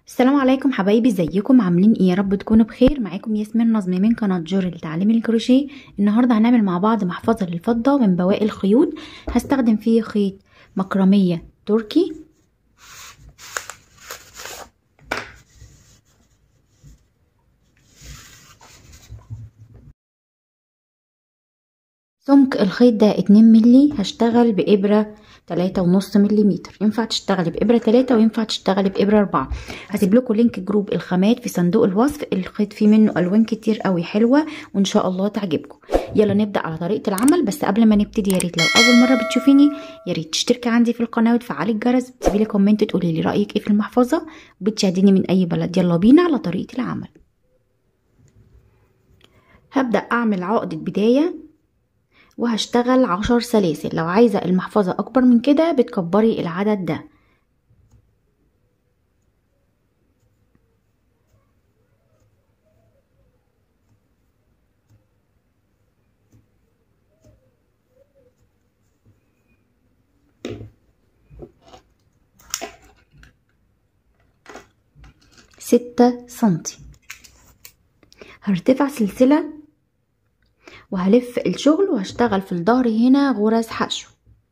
السلام عليكم حبايبي ازيكم عاملين ايه يا رب تكونوا بخير معاكم ياسمين نظمي من قناه جور لتعليم الكروشيه النهارده هنعمل مع بعض محفظه للفضه من بواقي الخيوط هستخدم فيه خيط مكرميه تركي سمك الخيط ده اتنين ملي هشتغل بإبرة تلاتة ونص مليمتر ينفع تشتغلي بإبرة تلاتة وينفع تشتغلي بإبرة أربعة هسيب لكم لينك جروب الخامات في صندوق الوصف الخيط فيه منه ألوان كتير قوي حلوة وإن شاء الله تعجبكم يلا نبدأ على طريقة العمل بس قبل ما نبتدي يا ريت لو أول مرة بتشوفيني يا ريت تشتركي عندي في القناة وتفعلي الجرس وتسيبي لي كومنت تقولي لي رأيك ايه في المحفظة وبتشاهديني من أي بلد يلا بينا على طريقة العمل هبدأ أعمل عقدة بداية وهشتغل عشر سلاسل لو عايزة المحفظة أكبر من كده بتكبري العدد ده ستة سنتي هرتفع سلسلة وهلف الشغل وهشتغل في الظهر هنا غرز حشو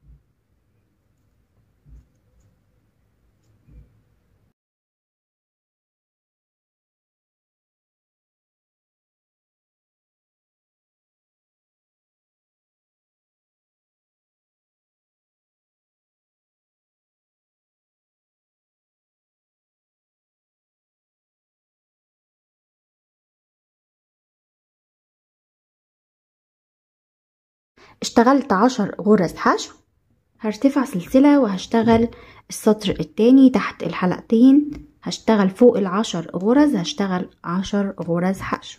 اشتغلت عشر غرز حشو هرتفع سلسلة وهشتغل السطر التاني تحت الحلقتين هشتغل فوق العشر غرز هشتغل عشر غرز حشو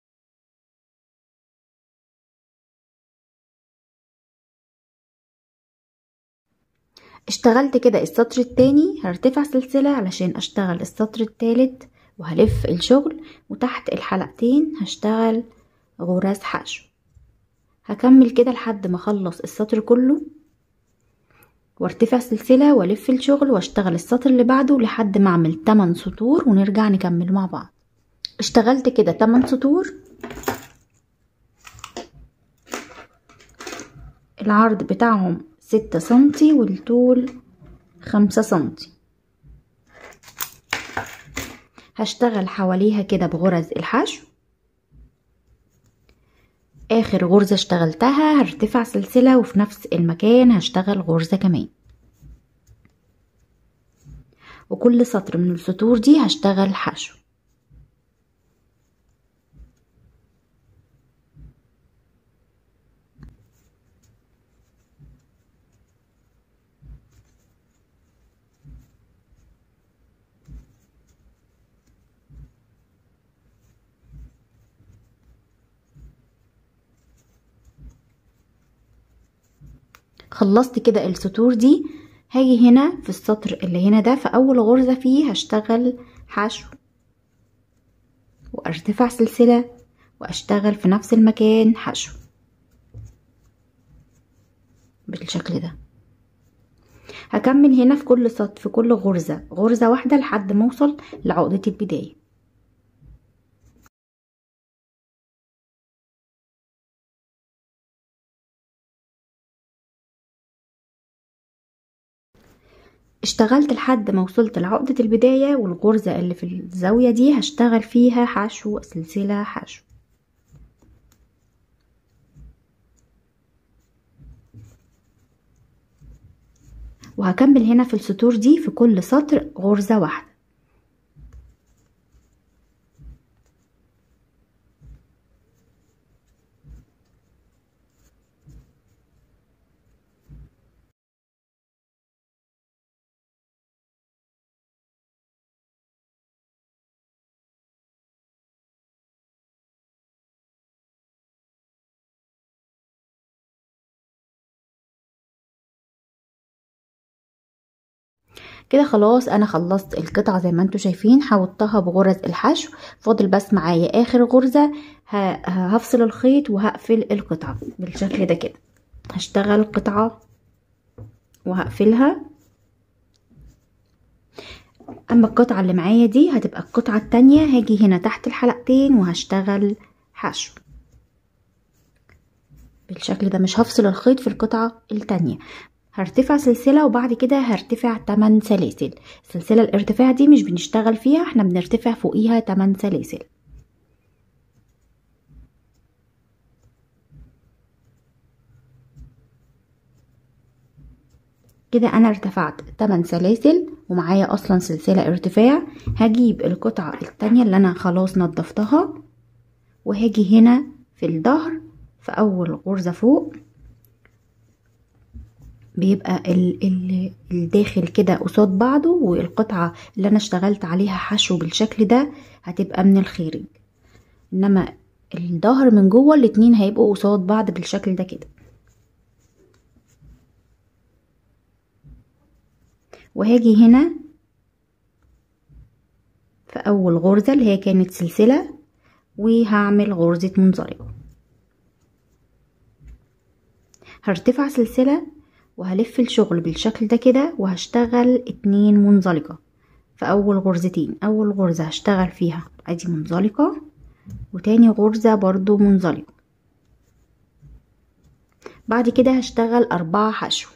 اشتغلت كده السطر التاني هرتفع سلسلة علشان اشتغل السطر التالت وهلف الشغل وتحت الحلقتين هشتغل غرز حشو هكمل كده لحد ما اخلص السطر كله وارتفع سلسلة والف الشغل واشتغل السطر اللي بعده لحد ما اعمل 8 سطور ونرجع نكمل مع بعض اشتغلت كده 8 سطور العرض بتاعهم ستة سنتي والطول خمسة سنتي هشتغل حواليها كده بغرز الحشو اخر غرزة اشتغلتها هرتفع سلسلة وفي نفس المكان هشتغل غرزة كمان وكل سطر من السطور دي هشتغل حشو خلصت كده السطور دي هاجي هنا في السطر اللي هنا ده في اول غرزة فيه هشتغل حشو وارتفع سلسلة واشتغل في نفس المكان حشو بالشكل ده هكمل هنا في كل سطر في كل غرزة غرزة واحدة لحد ما اوصل لعقدة البداية اشتغلت لحد ما وصلت لعقدة البداية والغرزة اللي في الزاوية دي هشتغل فيها حشو سلسلة حشو وهكمل هنا في السطور دي في كل سطر غرزة واحدة كده خلاص انا خلصت القطعة زي ما انتوا شايفين حوضتها بغرز الحشو فاضل بس معايا اخر غرزة هفصل الخيط وهقفل القطعة بالشكل ده كده هشتغل قطعة وهقفلها اما القطعة اللي معايا دي هتبقى القطعة التانية هاجي هنا تحت الحلقتين وهشتغل حشو بالشكل ده مش هفصل الخيط في القطعة التانية هرتفع سلسلة وبعد كده هرتفع 8 سلاسل السلسلة الارتفاع دي مش بنشتغل فيها احنا بنرتفع فوقيها 8 سلاسل كده انا ارتفعت 8 سلاسل ومعايا اصلا سلسلة ارتفاع هجيب القطعة التانية اللي انا خلاص نضفتها وهاجي هنا في الظهر في اول غرزة فوق بيبقى ال ال الداخل كده قصاد بعضه والقطعة اللي انا اشتغلت عليها حشو بالشكل ده هتبقى من الخارج انما الظهر من جوه الاتنين هيبقوا قصاد بعض بالشكل ده كده وهاجي هنا في اول غرزة اللي هي كانت سلسلة وهعمل غرزة منزلقة هرتفع سلسلة وهلف الشغل بالشكل ده كده وهشتغل اتنين منزلقة في اول غرزتين اول غرزة هشتغل فيها ادي منزلقة وتاني غرزة برضو منزلقة بعد كده هشتغل اربعة حشو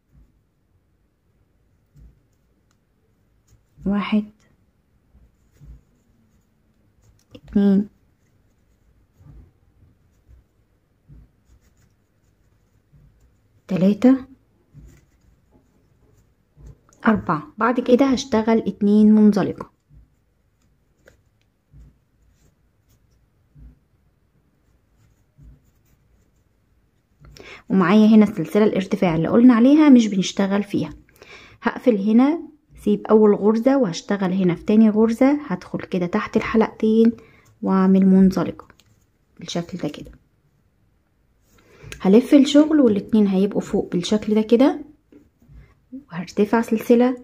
واحد اتنين تلاتة أربعة بعد كده هشتغل اتنين منزلقة ومعايا هنا السلسلة الارتفاع اللي قلنا عليها مش بنشتغل فيها هقفل هنا سيب اول غرزة وهشتغل هنا في تاني غرزة هدخل كده تحت الحلقتين واعمل منزلقة بالشكل ده كده هلف الشغل والاتنين هيبقوا فوق بالشكل ده كده وهرتفع سلسلة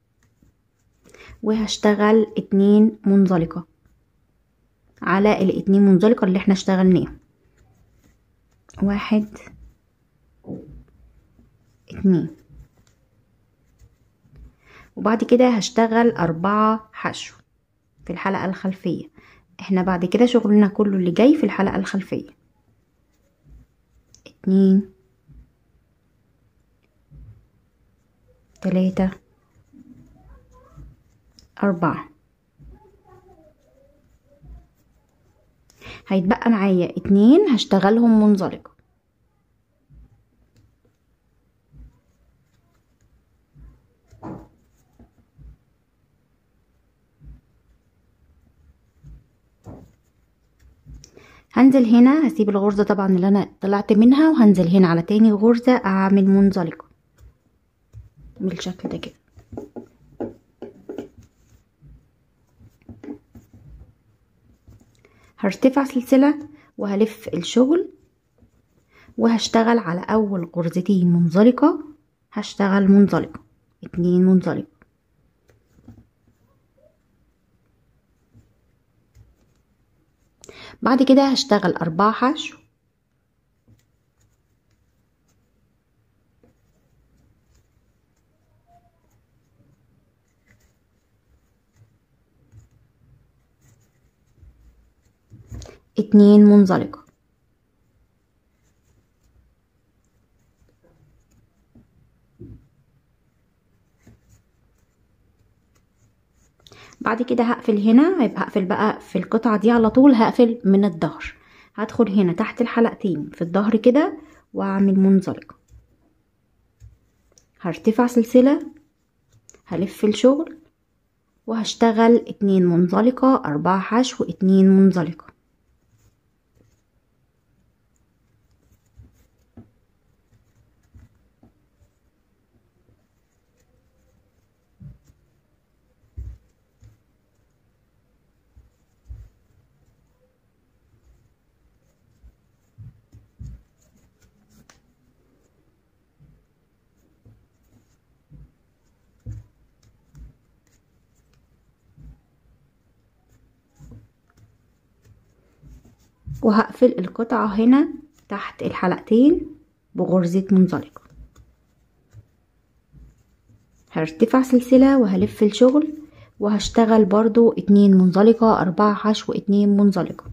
وهشتغل اتنين منزلقة على الاتنين منزلقة اللي احنا اشتغلناهم واحد اتنين وبعد كده هشتغل أربعة حشو في الحلقة الخلفية احنا بعد كده شغلنا كله اللي جاي في الحلقة الخلفية اتنين تلاتة أربعة هيتبقى معايا اتنين هشتغلهم منزلقة هنزل هنا هسيب الغرزة طبعا اللي انا طلعت منها وهنزل هنا على تاني غرزة اعمل منزلقة بالشكل ده كده هرتفع سلسلة وهلف الشغل وهشتغل على اول غرزتين منزلقة هشتغل منزلقة اتنين منزلقة بعد كده هشتغل أربعة حشو اتنين منزلقة بعد كده هقفل هنا هيبقى هقفل بقى في القطعة دي على طول هقفل من الظهر هدخل هنا تحت الحلقتين في الظهر كده واعمل منزلقة هرتفع سلسلة هلف الشغل وهشتغل اتنين منزلقة اربعة حشو اتنين منزلقة وهقفل القطعة هنا تحت الحلقتين بغرزة منزلقة هرتفع سلسلة وهلف الشغل وهشتغل برضو اتنين منزلقة اربعة حشو اتنين منزلقة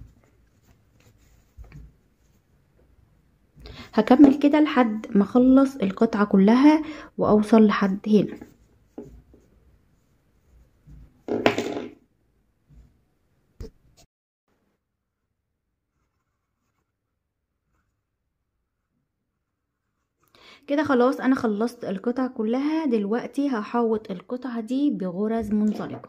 هكمل كده لحد ما اخلص القطعة كلها واوصل لحد هنا كده خلاص انا خلصت القطع كلها دلوقتي هحوط القطعة دي بغرز منزلقة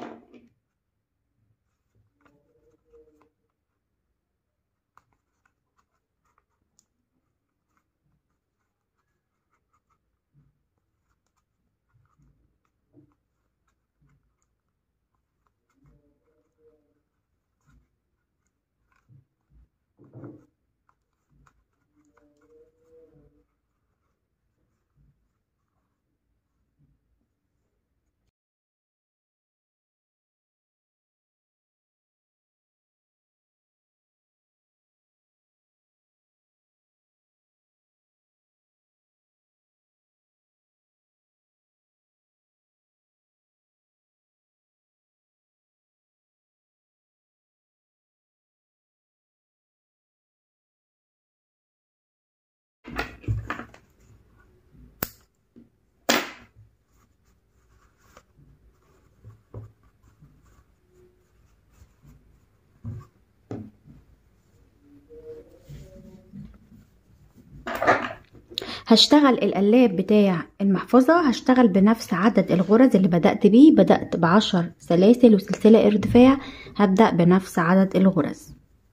هشتغل القلاب بتاع المحفظة هشتغل بنفس عدد الغرز اللي بدأت بيه بدأت بعشر سلاسل وسلسلة ارتفاع هبدأ بنفس عدد الغرز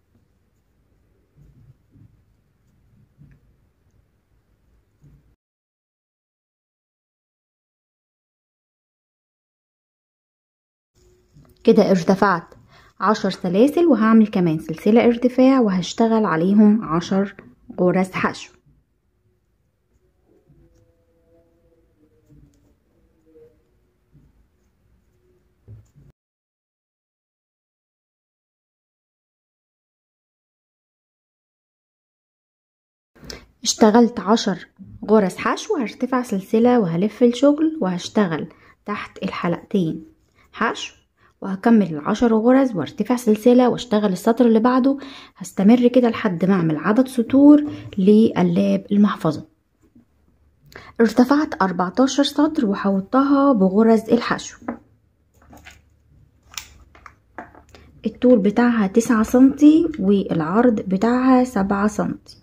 كده ارتفعت عشر سلاسل وهعمل كمان سلسلة ارتفاع وهشتغل عليهم عشر غرز حشو اشتغلت عشر غرز حشو هرتفع سلسلة وهلف الشغل وهشتغل تحت الحلقتين حشو وهكمل العشر غرز وارتفع سلسلة واشتغل السطر اللي بعده هستمر كده لحد ما اعمل عدد سطور لقلاب المحفظة ارتفعت 14 سطر وحوطتها بغرز الحشو الطول بتاعها تسعة سنتي والعرض بتاعها سبعة سنتي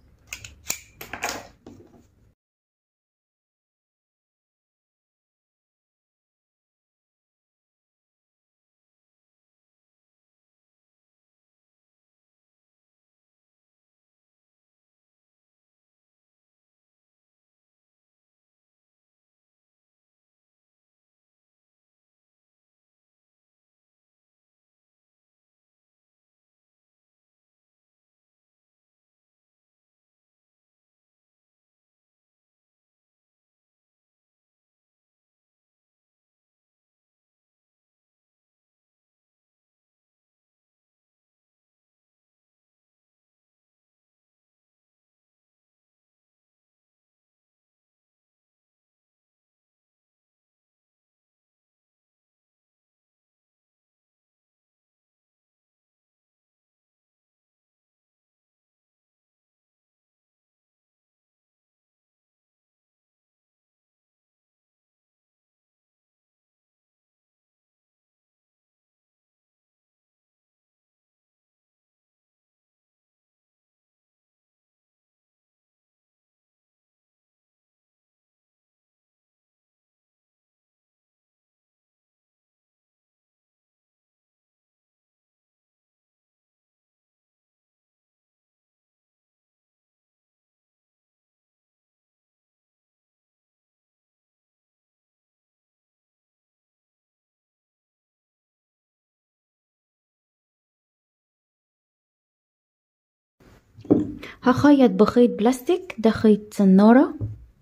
هخيط بخيط بلاستيك ده خيط سنارة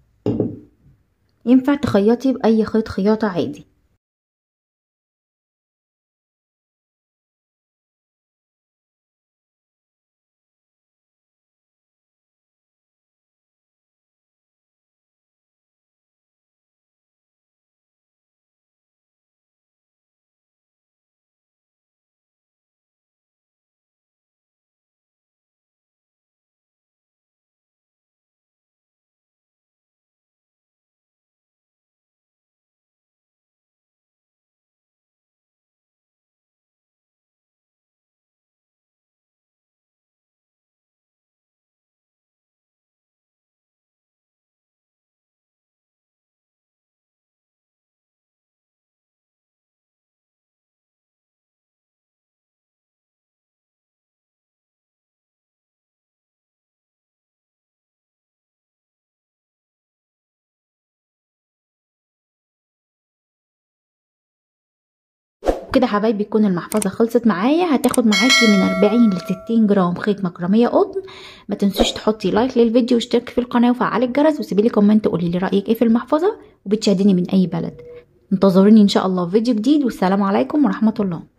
ينفع تخيطي بأي خيط خياطة عادي كده حبايبي تكون المحفظة خلصت معايا هتاخد معاكي من 40 ل 60 جرام خيط مكرمية قطن ما تنسوش تحطي لايك للفيديو واشتركي في القناة وفعلي الجرس وسيبي لي كومنت قولي لي رأيك ايه في المحفظة وبتشاهديني من اي بلد انتظروني ان شاء الله في فيديو جديد والسلام عليكم ورحمة الله